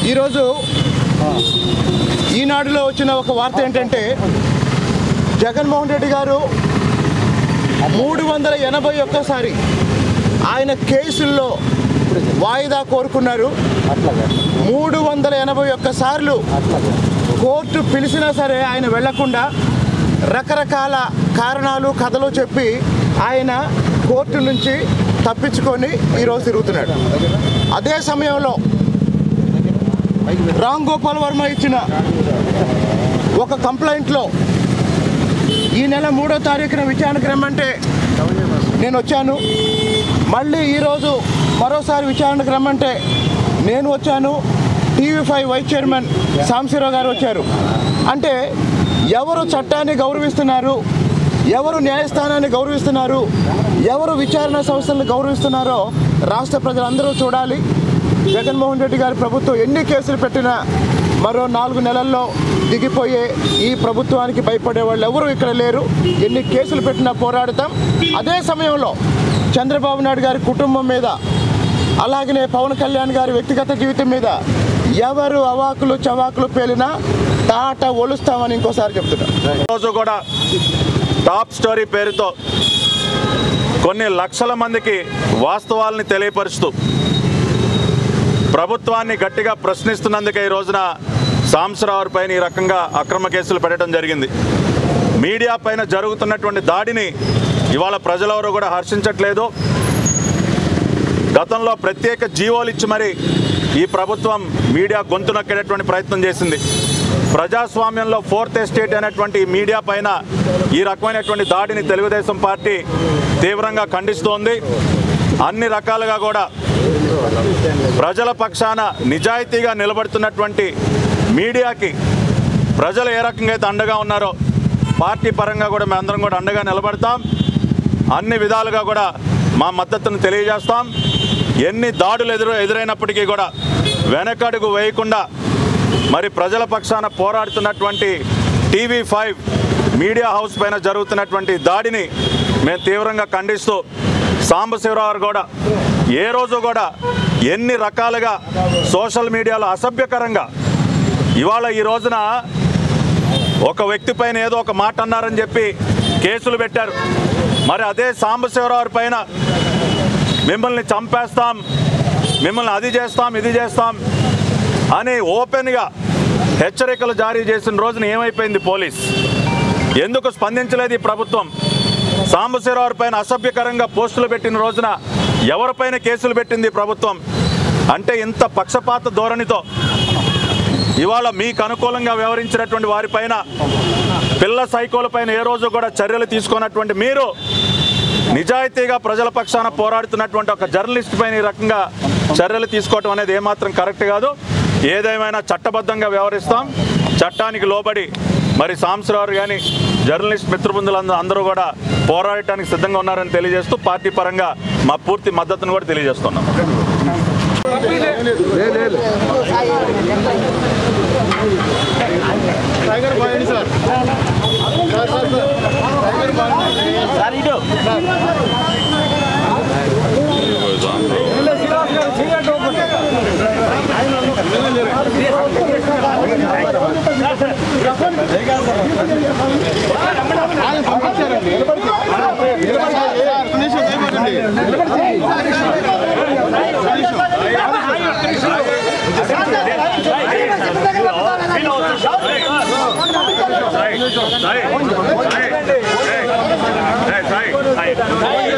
ఈరోజు ఈనాడులో వచ్చిన ఒక వార్త ఏంటంటే జగన్మోహన్ రెడ్డి గారు మూడు వందల ఎనభై ఒక్కసారి ఆయన కేసుల్లో వాయిదా కోరుకున్నారు మూడు వందల ఎనభై ఒక్కసార్లు కోర్టు పిలిచినా సరే ఆయన వెళ్లకుండా రకరకాల కారణాలు కథలు చెప్పి ఆయన కోర్టు నుంచి తప్పించుకొని ఈరోజు తిరుగుతున్నాడు అదే సమయంలో రామ్ గోపాల్ వర్మ ఇచ్చిన ఒక కంప్లైంట్లో ఈ నెల మూడో తారీఖున విచారణకు రమ్మంటే నేను వచ్చాను మళ్ళీ ఈరోజు మరోసారి విచారణకు రమ్మంటే నేను వచ్చాను టీవీ ఫైవ్ వైస్ చైర్మన్ సాంశీరావు గారు వచ్చారు అంటే ఎవరు చట్టాన్ని గౌరవిస్తున్నారు ఎవరు న్యాయస్థానాన్ని గౌరవిస్తున్నారు ఎవరు విచారణ సంస్థలను గౌరవిస్తున్నారో రాష్ట్ర ప్రజలందరూ చూడాలి జగన్మోహన్ రెడ్డి గారి ప్రభుత్వం ఎన్ని కేసులు పెట్టినా మరో నాలుగు నెలల్లో దిగిపోయే ఈ ప్రభుత్వానికి భయపడే వాళ్ళు ఎవరు ఇక్కడ లేరు ఎన్ని కేసులు పెట్టినా పోరాడతాం అదే సమయంలో చంద్రబాబు నాయుడు గారి కుటుంబం మీద అలాగనే పవన్ కళ్యాణ్ గారి వ్యక్తిగత జీవితం మీద ఎవరు అవాకులు చవాకులు పేలినా తాట ఒలుస్తామని ఇంకోసారి చెప్తున్నా రోజు కూడా టాప్ స్టోరీ పేరుతో కొన్ని లక్షల మందికి వాస్తవాల్ని తెలియపరుస్తూ ప్రభుత్వాన్ని గట్టిగా ప్రశ్నిస్తున్నందుకే ఈ రోజున సాంసరావు పైన ఈ రకంగా అక్రమ కేసులు పెట్టడం జరిగింది మీడియా పైన జరుగుతున్నటువంటి దాడిని ఇవాళ ప్రజలెవరూ కూడా హర్షించట్లేదు గతంలో ప్రత్యేక జీవోలు ఇచ్చి మరి ఈ ప్రభుత్వం మీడియా గొంతు నొక్కేటటువంటి ప్రయత్నం చేసింది ప్రజాస్వామ్యంలో ఫోర్త్ ఎస్టేట్ అనేటువంటి ఈ మీడియా పైన ఈ రకమైనటువంటి దాడిని తెలుగుదేశం పార్టీ తీవ్రంగా ఖండిస్తోంది అన్ని రకాలుగా కూడా ప్రజల పక్షాన నిజాయితీగా నిలబడుతున్నటువంటి మీడియాకి ప్రజలు ఏ రకంగా అయితే అండగా ఉన్నారో పార్టీ పరంగా కూడా మేమందరం కూడా అండగా నిలబడతాం అన్ని విధాలుగా కూడా మా మద్దతును తెలియజేస్తాం ఎన్ని దాడులు ఎదురు ఎదురైనప్పటికీ కూడా వెనకడుగు వేయకుండా మరి ప్రజల పక్షాన పోరాడుతున్నటువంటి టీవీ ఫైవ్ మీడియా హౌస్ పైన జరుగుతున్నటువంటి దాడిని మేము తీవ్రంగా ఖండిస్తూ సాంబశివరావు కూడా ఏ రోజు కూడా ఎన్ని రకాలుగా సోషల్ మీడియాలో అసభ్యకరంగా ఇవాళ ఈ రోజున ఒక వ్యక్తి పైన ఏదో ఒక మాట అన్నారని చెప్పి కేసులు పెట్టారు మరి అదే సాంబశివరావు పైన మిమ్మల్ని చంపేస్తాం మిమ్మల్ని అది చేస్తాం ఇది చేస్తాం అని ఓపెన్గా హెచ్చరికలు జారీ చేసిన రోజున ఏమైపోయింది పోలీస్ ఎందుకు స్పందించలేదు ఈ ప్రభుత్వం సాంబశివరావు పైన అసభ్యకరంగా పోస్టులు పెట్టిన రోజున ఎవరిపైన కేసులు పెట్టింది ఈ ప్రభుత్వం అంటే ఇంత పక్షపాత ధోరణితో ఇవాళ మీకు అనుకూలంగా వ్యవహరించినటువంటి వారిపైన పిల్ల సైకోల పైన ఏ రోజు కూడా చర్యలు తీసుకున్నటువంటి మీరు నిజాయితీగా ప్రజల పక్షాన పోరాడుతున్నటువంటి ఒక జర్నలిస్ట్ పైన ఈ రకంగా చర్యలు తీసుకోవటం అనేది ఏమాత్రం కరెక్ట్ కాదు ఏదేమైనా చట్టబద్ధంగా వ్యవహరిస్తాం చట్టానికి లోబడి మరి సాంసరావు కానీ జర్నలిస్ట్ మిత్రబృందులందరూ అందరూ కూడా పోరాడటానికి సిద్ధంగా ఉన్నారని తెలియజేస్తూ పార్టీ పరంగా మా పూర్తి మద్దతును కూడా తెలియజేస్తున్నాం సాయి